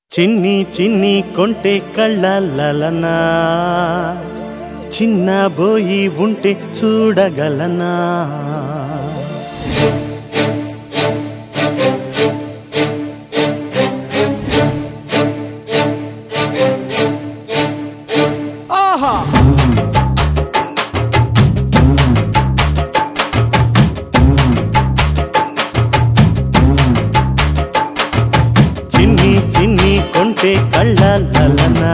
చిన్ని చిన్ని కొంటె కళ్ళలనా చిన్న బోయి ఉంటే చూడగలనా ఆహా చిన్ని చిన్ని కొంటె కళ్ళలనా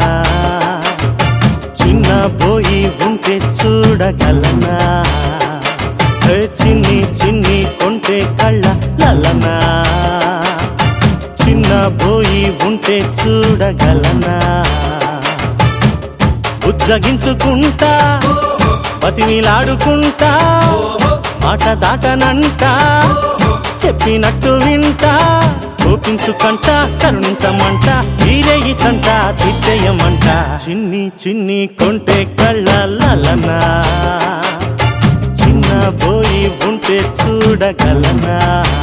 చిన్న బోయి ఉంటే చూడగలనా ఏ చిన్ని చిన్ని కొంటె కళ్ళలనా చిన్న బోయి ఉంటే చూడగలనా ఉజ్జగించుకుంటా బతిమిలాడుకుంటా మాట దాటనంట చెప్పినట్టు వింటా కోపించుకంట కరుణించమంట వీరేయి తంట తీర్చేయమంట చిన్ని చిన్ని కొంటే కళ్ళలనా చిన్న పోయి ఉంటే చూడగలనా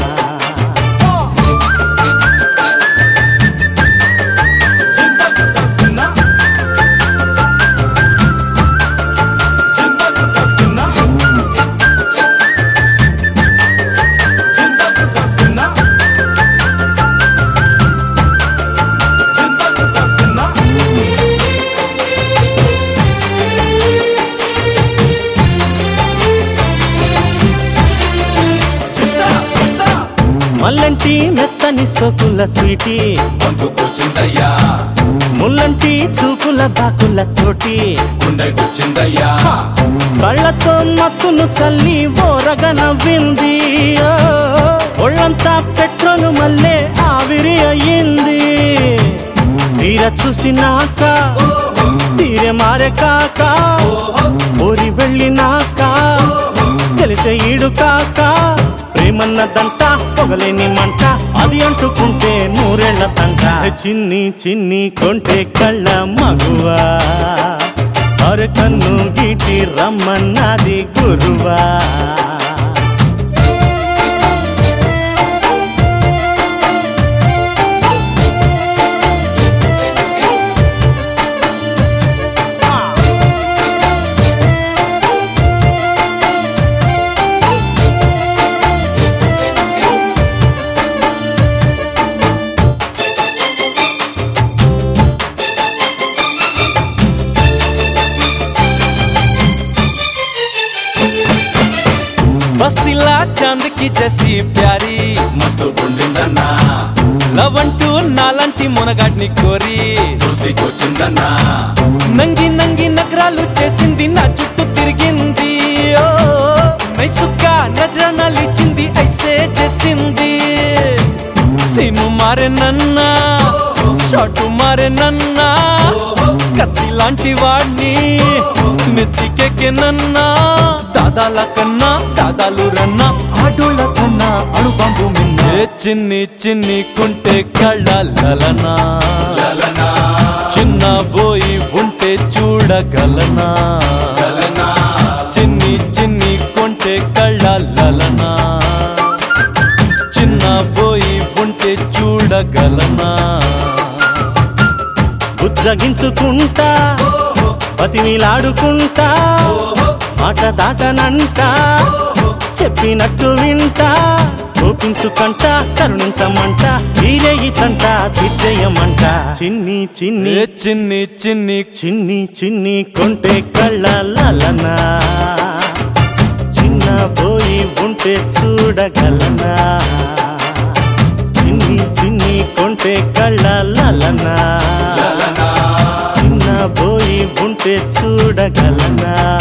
మల్లంటి మెత్తని సోకుల స్వీటీ అందుకొచ్చిందయ్యా ముల్లంటి చూపుల బాకుల తోటి గుండెకొచ్చిందయ్యా కళ్ళతో మత్తును చల్లి ఓరగ నవ్వింది ఓ, ఒళ్ళంతా పెట్రోలు మల్లే ఆవిరి అయ్యింది తీర చూసినాక తీరే మారే కాక ఊరి వెళ్ళినాక తెలిసే ఈడు కాక ప్రేమన్నదంట పొగలేని మంట అది అంటుకుంటే నూరేళ్ల తంట చిన్ని చిన్ని కొంటే కళ్ళ మగువా అరే కన్ను గీటి రమ్మన్నది గురువా బస్తిలా చాందకి జసి ప్యారీ మస్తు గుండిందన్నా లవంటూ నాలంటి మునగాడిని కోరి దృష్టికొచ్చిందన్నా నంగి నంగి నగరాలు చేసింది నా చుట్టూ తిరిగింది ఓ మైసుక్క నజరానాలిచ్చింది ఐసే చేసింది సీను మారే నన్నా షాటు మారే నన్నా కత్తి లాంటి వాడిని మెత్తికెక్కే నన్నా దాదాల కన్నా దాదాలు రన్నా ఆడోళ్ళ కన్నా అణుబాంబు మిన్న ఏ చిన్ని చిన్ని కుంటే కళ్ళలనా లలనా చిన్న బోయి ఉంటే చూడగలనా లలనా చిన్ని చిన్ని కొంటే కళ్ళలనా చిన్న బోయి ఉంటే చూడగలనా ఉజ్జగించుకుంటా బతిమిలాడుకుంటా మాట దాటనంట చెప్పినట్టు వింటా కోపించుకంట కరుణించమంట వీరేయి తంట తీర్చేయమంట చిన్ని చిన్ని చిన్ని చిన్ని చిన్ని చిన్ని కొంటే కళ్ళలనా చిన్న పోయి ఉంటే చూడగలనా చిన్ని చిన్ని కొంటే కళ్ళలనా లలనా చిన్న పోయి ఉంటే చూడగలనా